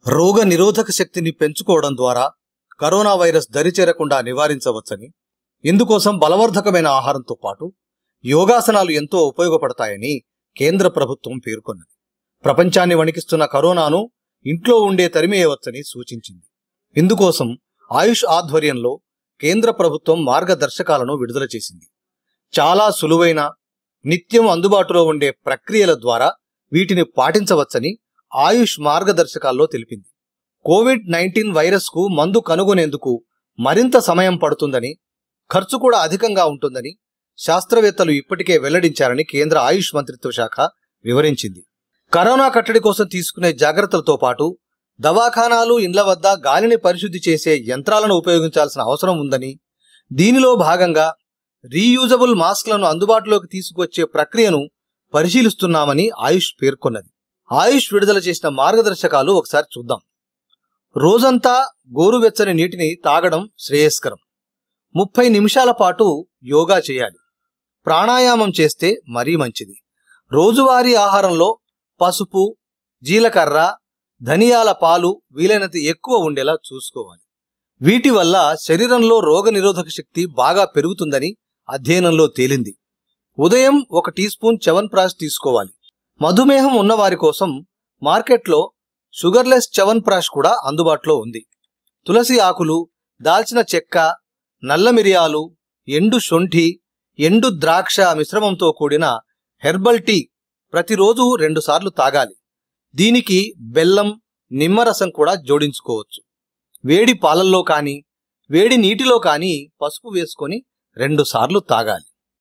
రోగ నిరోధక శక్తిని పెంచుకోవడం ద్వారా కరోనా వైరస్ దరిచేరకుండా నివారించవచ్చని ఇందుకోసం బలవర్ధకమైన ఆహారంతో పాటు యోగాసనాలు ఎంతో ఉపయోగపడతాయని కేంద్ర ప్రభుత్వం పేర్కొన్నది ప్రపంచాన్ని వణికిస్తున్న కరోనాను ఇంట్లో ఉండే తరిమేయవచ్చని సూచించింది ఇందుకోసం ఆయుష్ ఆధ్వర్యంలో కేంద్ర ప్రభుత్వం మార్గదర్శకాలను విడుదల చేసింది చాలా సులువైన నిత్యం అందుబాటులో ఉండే ప్రక్రియల ద్వారా వీటిని పాటించవచ్చని ఆయుష్ మార్గదర్శకాల్లో తెలిపింది కోవిడ్ నైన్టీన్ వైరస్ కు మందు కనుగొనేందుకు మరింత సమయం పడుతుందని ఖర్చు కూడా అధికంగా ఉంటుందని శాస్త్రవేత్తలు ఇప్పటికే వెల్లడించారని కేంద్ర ఆయుష్ మంత్రిత్వ శాఖ వివరించింది కరోనా కట్టడి కోసం తీసుకునే జాగ్రత్తలతో పాటు దవాఖానాలు ఇండ్ల వద్ద గాలిని పరిశుద్ధి చేసే యంత్రాలను ఉపయోగించాల్సిన అవసరం ఉందని దీనిలో భాగంగా రీయూజబుల్ మాస్క్లను అందుబాటులోకి తీసుకొచ్చే ప్రక్రియను పరిశీలిస్తున్నామని ఆయుష్ పేర్కొన్నది ఆయుష్ విడుదల చేసిన మార్గదర్శకాలు ఒకసారి చూద్దాం రోజంతా గోరువెచ్చని నీటిని తాగడం శ్రేయస్కరం ముప్పై నిమిషాల పాటు యోగా చేయాలి ప్రాణాయామం చేస్తే మరీ మంచిది రోజువారీ ఆహారంలో పసుపు జీలకర్ర ధనియాల పాలు వీలైనంత ఎక్కువ ఉండేలా చూసుకోవాలి వీటి వల్ల శరీరంలో రోగ నిరోధక శక్తి బాగా పెరుగుతుందని అధ్యయనంలో తేలింది ఉదయం ఒక టీ స్పూన్ చవన్ప్రాష్ తీసుకోవాలి మధుమేహం ఉన్నవారి కోసం మార్కెట్లో షుగర్లెస్ చవన్ప్రాష్ కూడా అందుబాటులో ఉంది తులసి ఆకులు దాల్చిన చెక్క నల్ల మిరియాలు ఎండు శొంఠి ఎండు ద్రాక్ష మిశ్రమంతో కూడిన హెర్బల్ టీ ప్రతిరోజు రెండుసార్లు తాగాలి దీనికి బెల్లం నిమ్మరసం కూడా జోడించుకోవచ్చు వేడి పాలల్లో కానీ వేడి నీటిలో కానీ పసుపు వేసుకొని రెండుసార్లు తాగాలి